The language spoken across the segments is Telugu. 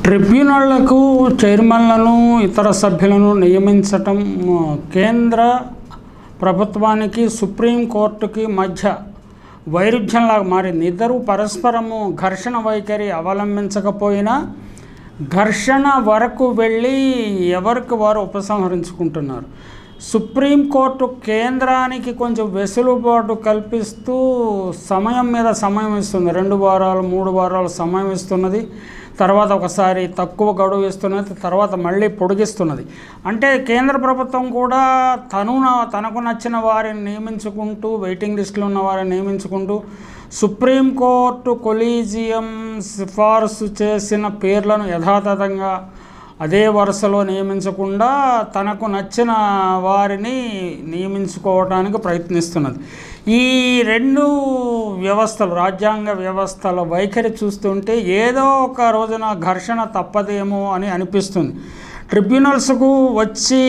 ట్రిబ్యునళ్లకు చైర్మన్లను ఇతర సభ్యులను నియమించటం ఆ, కేంద్ర ప్రభుత్వానికి సుప్రీంకోర్టుకి మధ్య వైరుధ్యంలాగా మారింది ఇద్దరు పరస్పరము ఘర్షణ వైఖరి అవలంబించకపోయినా ఘర్షణ వరకు వెళ్ళి ఎవరికి వారు ఉపసంహరించుకుంటున్నారు సుప్రీంకోర్టు కేంద్రానికి కొంచెం వెసులుబాటు కల్పిస్తూ సమయం మీద సమయం ఇస్తుంది రెండు వారాలు మూడు వారాలు సమయం ఇస్తున్నది తర్వాత ఒకసారి తక్కువ గడువు ఇస్తున్నది తర్వాత మళ్ళీ పొడిగిస్తున్నది అంటే కేంద్ర ప్రభుత్వం కూడా తను నా- తనకు నచ్చిన వారిని నియమించుకుంటూ వెయిటింగ్ లిస్టులో ఉన్న వారిని నియమించుకుంటూ సుప్రీంకోర్టు కొలీజియం సిఫారసు చేసిన పేర్లను యథాతథంగా అదే వరుసలో నియమించకుండా తనకు నచ్చిన వారిని నియమించుకోవడానికి ప్రయత్నిస్తున్నది ఈ రెండు వ్యవస్థలు రాజ్యాంగ వ్యవస్థల వైఖరి చూస్తుంటే ఏదో ఒక రోజున ఘర్షణ తప్పదేమో అని అనిపిస్తుంది ట్రిబ్యునల్స్కు వచ్చి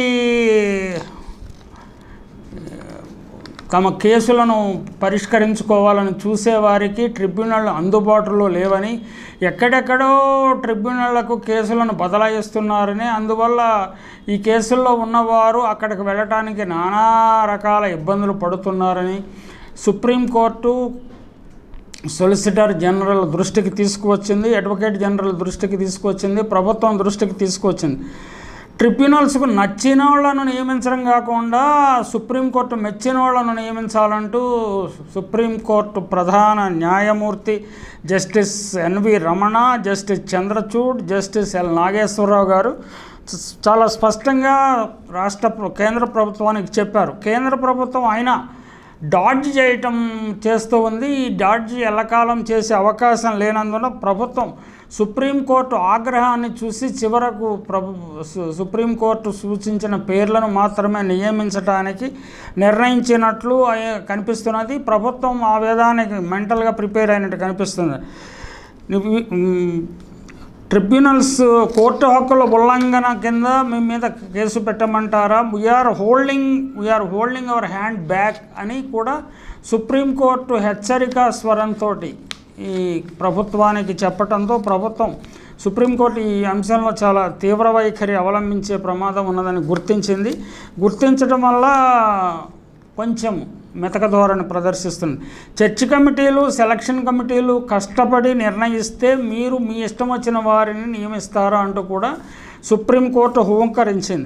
తమ కేసులను పరిష్కరించుకోవాలని చూసేవారికి ట్రిబ్యునల్ అందుబాటులో లేవని ఎక్కడెక్కడో ట్రిబ్యునళ్లకు కేసులను బదలాయిస్తున్నారని అందువల్ల ఈ కేసుల్లో ఉన్నవారు అక్కడికి వెళ్ళటానికి నానా రకాల ఇబ్బందులు పడుతున్నారని సుప్రీంకోర్టు సొలిసిటర్ జనరల్ దృష్టికి తీసుకువచ్చింది అడ్వకేట్ జనరల్ దృష్టికి తీసుకువచ్చింది ప్రభుత్వం దృష్టికి తీసుకువచ్చింది ట్రిబ్యునల్స్కు నచ్చిన వాళ్ళను నియమించడం కాకుండా సుప్రీంకోర్టు మెచ్చిన వాళ్ళను నియమించాలంటూ సుప్రీంకోర్టు ప్రధాన న్యాయమూర్తి justice N V Ramana justice Chandrachud justice L Nageswara Rao గారు చ- చాలా స్పష్టంగా రాష్ట్ర ప్ర- కేంద్ర ప్రభుత్వానికి చెప్పారు కేంద్ర ప్రభుత్వం అయినా డాడ్జ్ చేయటం చేస్తూ ఉంది ఈ డాడ్జ్ ఎల్లకాలం చేసే అవకాశం లేనందున ప్రభుత్వం సుప్రీంకోర్టు ఆగ్రహాన్ని చూసి చివరకు ప్రభు సు- సుప్రీంకోర్టు సూచించిన పేర్లను మాత్రమే నియమించడానికి నిర్ణయించినట్లు అయ్యే- కనిపిస్తున్నది ప్రభుత్వం ఆ విధానికి మెంటల్గా ప్రిపేర్ అయినట్టు కనిపిస్తుంది ఇవి- మ్, ట్రిబ్యునల్స్ కోర్టు హక్కుల ఉల్లంఘన కింద మీ మీద కేసు పెట్టమంటారా we're holding we're holding our hand back అని కూడా సుప్రీంకోర్టు హెచ్చరిక స్వరంతో ఈ ప్రభుత్వానికి చెప్పడంతో ప్రభుత్వం సుప్రీంకోర్టు ఈ అంశంలో చాలా తీవ్ర వైఖరి అవలంబించే ప్రమాదం ఉన్నదని గుర్తించింది గుర్తించడం వల్ల కొంచెం మెతక ధోరణి ప్రదర్శిస్తుంది చర్చ్ కమిటీలు సెలక్షన్ కమిటీలు కష్టపడి నిర్ణయిస్తే మీరు మీ ఇష్టం వచ్చిన వారిని నియమిస్తారా అంటూ కూడా సుప్రీంకోర్టు హుంకరించింది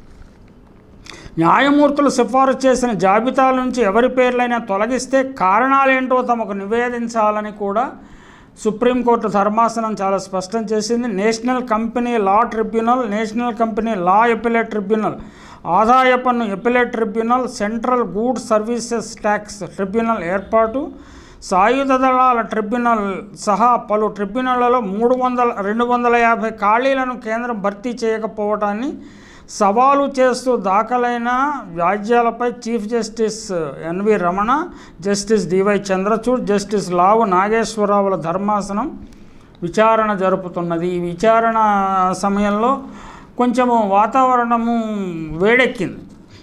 న్యాయమూర్తులు సిఫారసు చేసిన జాబితాల నుంచి ఎవరి పేర్లైనా తొలగిస్తే కారణాలేంటో తమకు నివేదించాలని కూడా సుప్రీంకోర్టు ధర్మాసనం చాలా స్పష్టం చేసింది national company law tribunal national company law appellate tribunal ఆదాయ పన్ను appellate tribunal central goods services tax tribunal ఏర్పాటు సాయుధ దళాల ట్రిబ్యునల్ సహా పలు ట్రిబ్యునళ్లలో మూడు వందల రెండు వందల యాభై ఖాళీలను కేంద్రం భర్తీ చేయకపోవటాన్ని సవాలు చేస్తూ దాఖలైన వ్యాజ్యాలపై chief justice N V Ramana justice D Y Chandrachud justice Lavu నాగేశ్వరరావుల ధర్మాసనం విచారణ జరుపుతున్నది ఈ విచారణ సమయంలో కొంచెము వాతావరణము వేడెక్కింది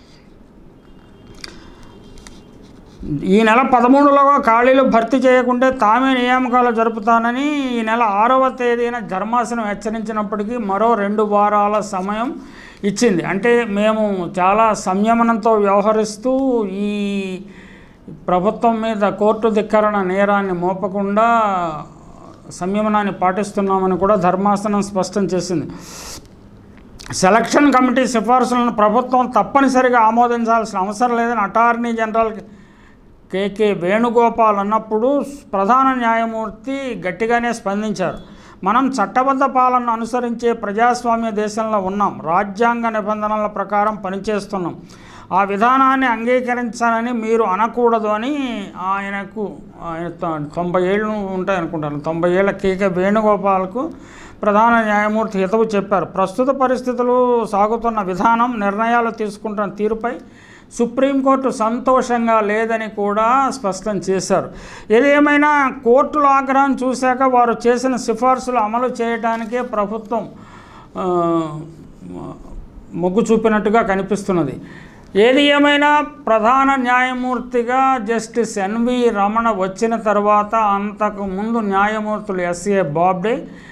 ఈ నెల పదమూడులోగా ఖాళీలు భర్తీ చేయకుంటే తామే నియామకాలు జరుపుతానని ఈ నెల ఆరవ తేదీన ధర్మాసనం హెచ్చరించినప్పటికీ మరో రెండు వారాల సమయం ఇచ్చింది అంటే మేము చాలా సంయమనంతో వ్యవహరిస్తూ ఈ ప్రభుత్వం మీద కోర్టు ధిక్కరణ నేరాన్ని మోపకుండా సంయమనాన్ని పాటిస్తున్నామని కూడా ధర్మాసనం స్పష్టం చేసింది సెలక్షన్ కమిటీ సిఫార్సులను ప్రభుత్వం తప్పనిసరిగా ఆమోదించాల్సిన అవసరం లేదని అటార్నీ జనరల్ కేకే వేణుగోపాల్ అన్నప్పుడు ప్రధాన న్యాయమూర్తి గట్టిగానే స్పందించారు మనం చట్టబద్ధ పాలనను అనుసరించే ప్రజాస్వామ్య దేశంలో ఉన్నాం రాజ్యాంగ నిబంధనల ప్రకారం పనిచేస్తున్నాం ఆ విధానాన్ని అంగీకరించాలని మీరు అనకూడదు అని ఆయనకు ఆయన తొ- తొంభై ఏళ్ళు ఉంటాయి అనుకుంటాను తొంభై ఏళ్ళ కేకే వేణుగోపాల్కు ప్రధాన న్యాయమూర్తి హితవు చెప్పారు ప్రస్తుత పరిస్థితులు సాగుతున్న విధానం నిర్ణయాలు తీసుకుంటున్న తీరుపై సుప్రీంకోర్టు సంతోషంగా లేదని కూడా స్పష్టం చేశారు ఏదేమైనా కోర్టుల ఆగ్రహం చూశాక వారు చేసిన సిఫార్సులు అమలు చేయడానికే ప్రభుత్వం ఆ, మొగ్గు చూపినట్టుగా కనిపిస్తున్నది ఏది ఏమైనా ప్రధాన న్యాయమూర్తిగా జస్టిస్ ఎన్వి రమణ వచ్చిన తర్వాత అంతకు ముందు న్యాయమూర్తులు ఎస్ఏ బాబ్డే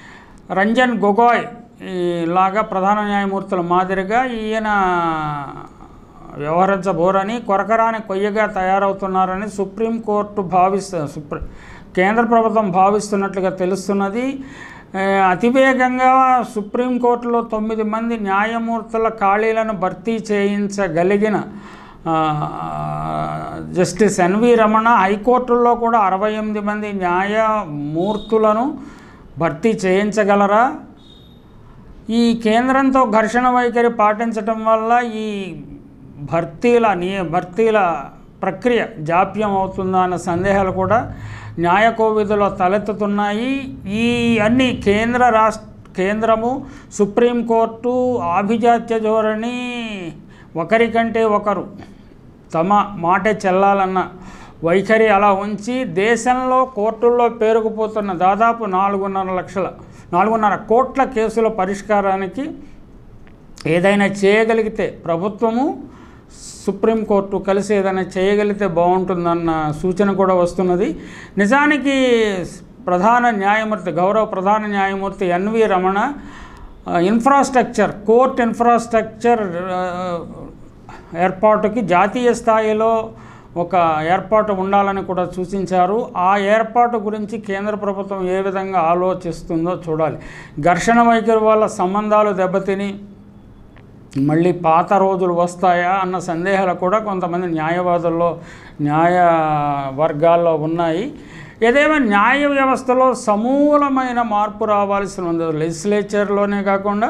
రంజన్ గొగోయ్ ఈ లాగా ప్రధాన న్యాయమూర్తుల మాదిరిగా ఈయన వ్యవహరించబోరని కొరకరాని కొయ్యగా తయారవుతున్నారని సుప్రీంకోర్టు భావిస్తు సుప్రీ కేంద్ర ప్రభుత్వం భావిస్తున్నట్లుగా తెలుస్తున్నది ఆ, అతివేగంగా సుప్రీంకోర్టులో తొమ్మిది మంది న్యాయమూర్తుల ఖాళీలను భర్తీ చేయించగలిగిన ఆ, జస్టిస్ ఎన్వి రమణ హైకోర్టుల్లో కూడా అరవై ఎనిమిది మంది న్యాయమూర్తులను భర్తీ చేయించగలరా ఈ కేంద్రంతో ఘర్షణ వైఖరి పాటించటం వల్ల ఈ భర్తీల నీ భర్తీల ప్రక్రియ జాప్యం అవుతుందా అన్న సందేహాలు కూడా న్యాయ కోవిధిలో తలెత్తుతున్నాయి ఈ అన్ని కేంద్ర రాష్ట్ర కేంద్రము సుప్రీంకోర్టు ఆభిజాత్య ధోరణి ఒకరికంటే ఒకరు తమ మాటే చెల్లాలన్న వైఖరి అలా ఉంచి దేశంలో కోర్టుల్లో పేరుకుపోతున్న దాదాపు నాలుగున్నర లక్షల నాలుగున్నర కోట్ల కేసుల పరిష్కారానికి ఏదైనా చేయగలిగితే ప్రభుత్వము సుప్రీంకోర్టు కలిసి ఏదైనా చేయగలిగితే బాగుంటుందన్న సూచన కూడా వస్తున్నది నిజానికి ప్రధాన న్యాయమూర్తి గౌరవ ప్రధాన న్యాయమూర్తి ఎన్వి రమణ ఆ, ఇన్ఫ్రాస్ట్రక్చర్ కోర్ట్ ఇన్ఫ్రాస్ట్రక్చర్ ఆ, ఏర్పాటుకి జాతీయ స్థాయిలో ఒక ఏర్పాటు ఉండాలని కూడా సూచించారు ఆ ఏర్పాటు గురించి కేంద్ర ప్రభుత్వం ఏ విధంగా ఆలోచిస్తుందో చూడాలి ఘర్షణ వైఖరి వల్ల సంబంధాలు దెబ్బతిని మళ్ళీ పాత రోజులు వస్తాయా అన్న సందేహాలు కూడా కొంతమంది న్యాయవాదుల్లో న్యాయ వర్గాల్లో ఉన్నాయి ఏదేమో న్యాయ వ్యవస్థలో సమూలమైన మార్పు రావాల్సి ఉంది లెజిస్లేచర్లోనే కాకుండా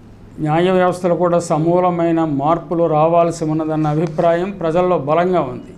న్యాయ వ్యవస్థలో కూడా సమూలమైన మార్పులు రావాల్సి ఉన్నదన్న అభిప్రాయం ప్రజల్లో బలంగా ఉంది